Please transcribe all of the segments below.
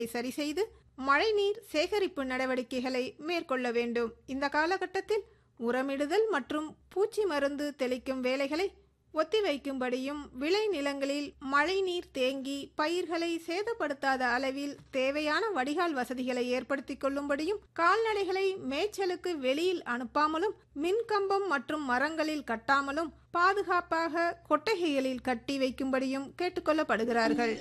சரி செய்து மழைநீர் சேகரிப்பு நடவடிக்கைகளை மேற்கொள்ள வேண்டும் இந்த காலகட்டத்தில் உரமிடுதல் மற்றும் பூச்சி மருந்து தெளிக்கும் வேலைகளை ஒத்திவைக்கும்படியும் விளை நிலங்களில் மழைநீர் தேங்கி பயிர்களை சேதப்படுத்தாத அளவில் தேவையான வடிகால் வசதிகளை ஏற்படுத்திக் கொள்ளும்படியும் கால்நடைகளை மேய்ச்சலுக்கு வெளியில் அனுப்பாமலும் மின்கம்பம் மற்றும் மரங்களில் கட்டாமலும் பாதுகாப்பாக கொட்டகைகளில் கட்டி வைக்கும்படியும் கேட்டுக்கொள்ளப்படுகிறார்கள்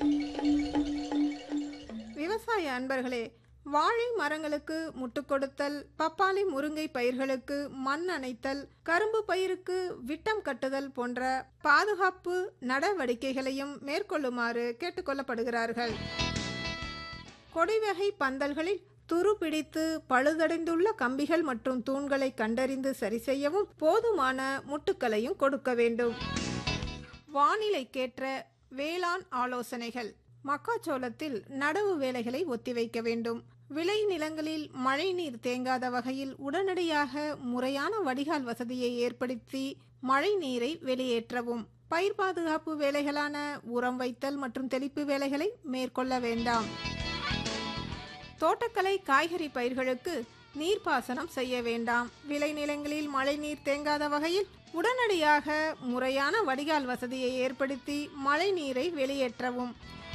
விவசாய அன்பர்களே வாழை மரங்களுக்கு முட்டு கொடுத்தல் பப்பாளி முருங்கை பயிர்களுக்கு மண் அணைத்தல் கரும்பு பயிருக்கு விட்டம் கட்டுதல் போன்ற பாதுகாப்பு நடவடிக்கைகளையும் மேற்கொள்ளுமாறு கேட்டுக்கொள்ளப்படுகிறார்கள் கொடிவகை பந்தல்களில் துரு பிடித்து பழுதடைந்துள்ள கம்பிகள் மற்றும் தூண்களை கண்டறிந்து சரி செய்யவும் போதுமான முட்டுக்களையும் கொடுக்க வேண்டும் வானிலைக்கேற்ற வேளாண் ஆலோசனைகள் மக்காச்சோளத்தில் நடவு வேலைகளை ஒத்திவைக்க வேண்டும் விளை நிலங்களில் மழைநீர் தேங்காத வகையில் உடனடியாக முறையான வடிகால் வசதியை ஏற்படுத்தி மழை நீரை வெளியேற்றவும் பயிர் பாதுகாப்பு வேலைகளான உரம் வைத்தல் மற்றும் தெளிப்பு வேலைகளை மேற்கொள்ள வேண்டாம் தோட்டக்கலை காய்கறி பயிர்களுக்கு நீர்ப்பாசனம் செய்ய வேண்டாம் விளைநிலங்களில் மழைநீர் தேங்காத வகையில் உடனடியாக முறையான வடிகால் வசதியை ஏற்படுத்தி மழைநீரை வெளியேற்றவும்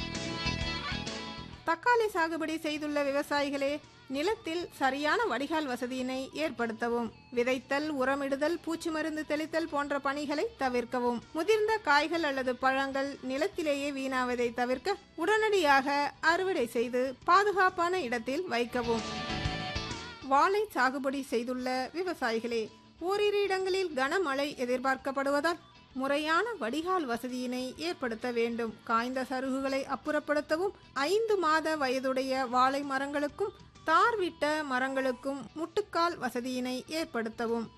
தக்காளி சாகுபடி செய்துள்ள விவசாயிகளே நிலத்தில் சரியான வடிகால் வசதியினை ஏற்படுத்தவும் விதைத்தல் உரமிடுதல் பூச்சி மருந்து தெளித்தல் போன்ற பணிகளை தவிர்க்கவும் முதிர்ந்த காய்கள் அல்லது பழங்கள் நிலத்திலேயே வீணாவதை தவிர்க்க உடனடியாக அறுவடை செய்து பாதுகாப்பான இடத்தில் வைக்கவும் வாழை சாகுபடி செய்துள்ள விவசாயிகளே ஓரிரு இடங்களில் கனமழை எதிர்பார்க்கப்படுவதால் முறையான வடிகால் வசதியினை ஏற்படுத்த வேண்டும் காய்ந்த சருகுகளை அப்புறப்படுத்தவும் ஐந்து மாத வயதுடைய வாழை மரங்களுக்கும் தார் விட்ட மரங்களுக்கும் முட்டுக்கால் வசதியினை ஏற்படுத்தவும்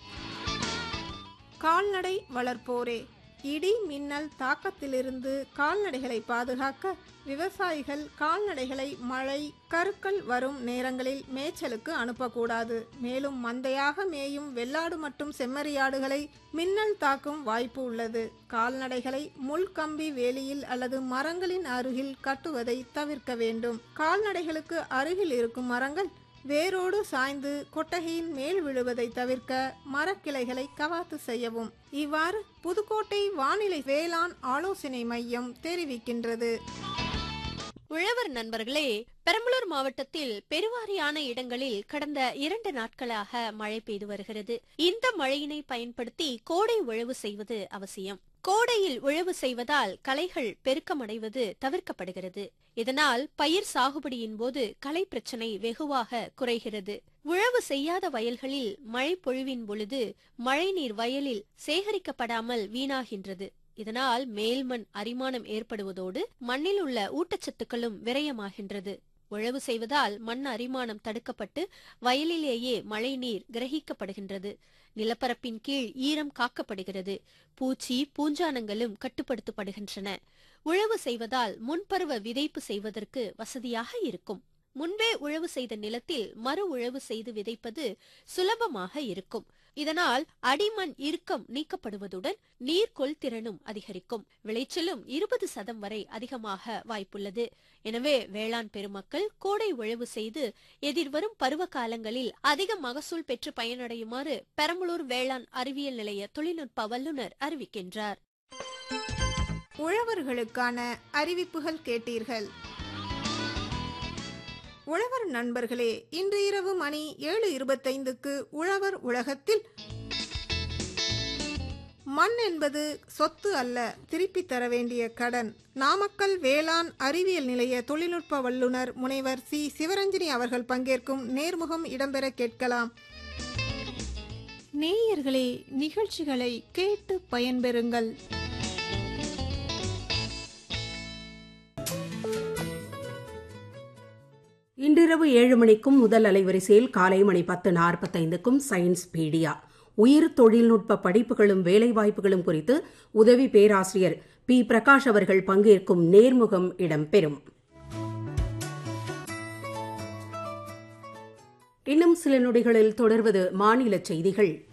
கால்நடை வளர்ப்போரே இடி மின்னல் தாக்கத்திலிருந்து கால்நடைகளை பாதுகாக்க விவசாயிகள் கால்நடைகளை மழை கருக்கள் வரும் நேரங்களில் மேய்ச்சலுக்கு அனுப்பக்கூடாது மேலும் மந்தையாக மேயும் வெள்ளாடு மற்றும் செம்மறியாடுகளை மின்னல் தாக்கும் வாய்ப்பு உள்ளது கால்நடைகளை முள்கம்பி வேலியில் அல்லது மரங்களின் அருகில் கட்டுவதை தவிர்க்க வேண்டும் கால்நடைகளுக்கு அருகில் இருக்கும் மரங்கள் வேரோடு சாய்ந்து கொட்டகையின் மேல் விழுவதை தவிர்க்க மரக்கிளைகளை கவாத்து செய்யவும் இவ்வாறு புதுக்கோட்டை வானிலை வேளாண் ஆலோசனை மையம் தெரிவிக்கின்றது உழவர் நண்பர்களே பெரம்பலூர் மாவட்டத்தில் பெருவாரியான இடங்களில் கடந்த இரண்டு நாட்களாக மழை பெய்து வருகிறது இந்த மழையினை பயன்படுத்தி கோடை உழவு செய்வது அவசியம் கோடையில் உழவு செய்வதால் களைகள் பெருக்கமடைவது தவிர்க்கப்படுகிறது இதனால் பயிர் சாகுபடியின் போது களை பிரச்சனை வெகுவாக குறைகிறது உழவு செய்யாத வயல்களில் மழை பொழிவின் பொழுது மழைநீர் வயலில் சேகரிக்கப்படாமல் வீணாகின்றது இதனால் மேல்மண் அரிமானம் ஏற்படுவதோடு மண்ணில் உள்ள ஊட்டச்சத்துக்களும் விரயமாகின்றது உழவு செய்வதால் மண் அரிமானம் தடுக்கப்பட்டு வயலிலேயே மழைநீர் கிரகிக்கப்படுகின்றது நிலப்பரப்பின் கீழ் ஈரம் காக்கப்படுகிறது பூச்சி பூஞ்சானங்களும் கட்டுப்படுத்தப்படுகின்றன உழவு செய்வதால் முன்பருவ விதைப்பு செய்வதற்கு வசதியாக இருக்கும் முன்பே உழவு செய்த நிலத்தில் மறு உழவு செய்து விதைப்பது சுலபமாக இருக்கும் இதனால் அடிமண் இறுக்கம் நீக்கப்படுவதுடன் நீர்கொள் திறனும் அதிகரிக்கும் விளைச்சலும் இருபது சதம் வரை அதிகமாக வாய்ப்புள்ளது எனவே வேளாண் பெருமக்கள் கோடை உழவு செய்து எதிர்வரும் பருவ காலங்களில் அதிக மகசூல் பெற்று பயனடையுமாறு பெரம்பலூர் வேளாண் அறிவியல் நிலைய தொழில்நுட்ப வல்லுநர் அறிவிக்கின்றார் உழவர்களுக்கான அறிவிப்புகள் கேட்டீர்கள் உழவர் நண்பர்களே இன்று இரவு மணி ஏழு இருபத்தைந்துக்கு உழவர் உலகத்தில் மண் என்பது சொத்து அல்ல திருப்பி தர வேண்டிய கடன் நாமக்கல் வேளாண் அறிவியல் நிலைய தொழில்நுட்ப வல்லுநர் முனைவர் சி சிவரஞ்சனி அவர்கள் பங்கேற்கும் நேர்முகம் இடம்பெற கேட்கலாம் நேயர்களே நிகழ்ச்சிகளை கேட்டு பயன்பெறுங்கள் இன்றிரவு ஏழு மணிக்கும் முதல் அலைவரிசையில் காலை மணி பத்து நாற்பத்தைந்துக்கும் சயின்ஸ் பீடியா உயிர் தொழில்நுட்ப படிப்புகளும் வேலைவாய்ப்புகளும் குறித்து உதவி பேராசிரியர் பி பிரகாஷ் அவர்கள் பங்கேற்கும் நேர்முகம் இடம்பெறும் இன்னும் சில நொடிகளில் தொடர்வது மாநில செய்திகள்